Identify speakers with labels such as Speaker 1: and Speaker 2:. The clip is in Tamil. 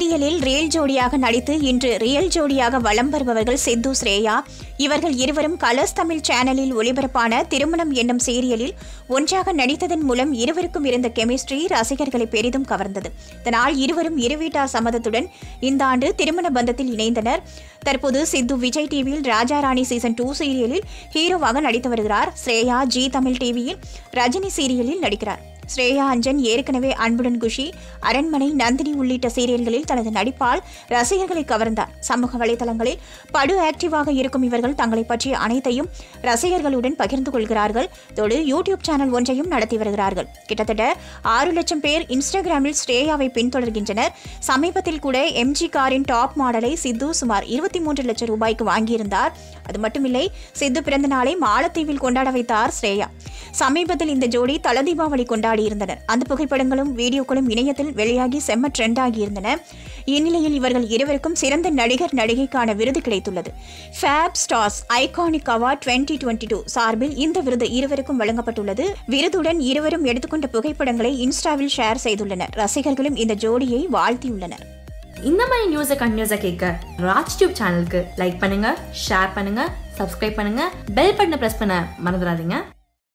Speaker 1: சீரியலில் ரியல் ஜோடியாக நடித்து இன்று ரியல் ஜோடியாக வலம் வருபவர்கள் சித்து ஸ்ரேயா இவர்கள் இருவரும் கலர்ஸ் தமிழ் சேனலில் ஒளிபரப்பான திருமணம் என்னும் சீரியலில் ஒன்றாக நடித்ததன் மூலம் இருவருக்கும் இருந்த கெமிஸ்ட்ரி ரசிகர்களை பெரிதும் கவர்ந்தது இதனால் இருவரும் இருவீட்டார் சம்மதத்துடன் இந்த ஆண்டு திருமண பந்தத்தில் இணைந்தனர் தற்போது சித்து விஜய் டிவியில் ராஜா ராணி சீசன் டூ சீரியலில் ஹீரோவாக நடித்து வருகிறார் ஸ்ரேயா ஜி தமிழ் டிவியில் ரஜினி சீரியலில் நடிக்கிறார் ஸ்ரேயா அஞ்சன் ஏற்கனவே அன்புடன் குஷி அரண்மனை நந்தினி உள்ளிட்ட சீரியல்களில் தனது நடிப்பால் ரசிகர்களை கவர்ந்தார் சமூக வலைதளங்களில் படு ஆக்டிவாக இருக்கும் இவர்கள் தங்களை பற்றிய அனைத்தையும் ரசிகர்களுடன் பகிர்ந்து கொள்கிறார்கள் தோடு யூடியூப் சேனல் ஒன்றையும் நடத்தி வருகிறார்கள் கிட்டத்தட்ட ஆறு லட்சம் பேர் இன்ஸ்டாகிராமில் ஸ்ரேயாவை பின்தொடர்கின்றனர் சமீபத்தில் கூட எம்ஜி காரின் டாப் மாடலை சித்து சுமார் இருபத்தி மூன்று லட்சம் ரூபாய்க்கு வாங்கியிருந்தார் அது மட்டுமில்லை சித்து பிறந்த நாளை மாலத்தீவில் கொண்டாட வைத்தார் ஸ்ரேயா சமீபத்தில் இந்த ஜோடி தல தீபாவளி கொண்டாடி இருந்தனர் அந்த புகைப்படங்களும் வீடியோக்களும் இணையத்தில் வெளியாகி செம்ம ட்ரெண்ட் ஆகியிருந்தன இந்நிலையில் இவர்கள் இருவருக்கும் சிறந்த நடிகர் நடிகைக்கான விருது கிடைத்துள்ளது fab stars iconic award twenty twenty two சார்பில் இந்த விருது இருவருக்கும் வழங்கப்பட்டுள்ளது விருதுடன் இருவரும் எடுத்துக்கொண்ட புகைப்படங்களை இன்ஸ்டாவில் ஷேர் செய்துள்ளனர் ரசிகர்களும் இந்த ஜோடியை வாழ்த்தியுள்ளனர்
Speaker 2: இந்த மாதிரி நியூஸை கண்டினியூஸாக கேட்க ராஜ் டியூப் சேனலுக்கு லைக் பண்ணுங்க ஷேர் பண்ணுங்க சப்ஸ்கிரைப் பண்ணுங்க பெல் பட்டனை ப்ரெஸ் பண்ண மறந்துடாதீங்க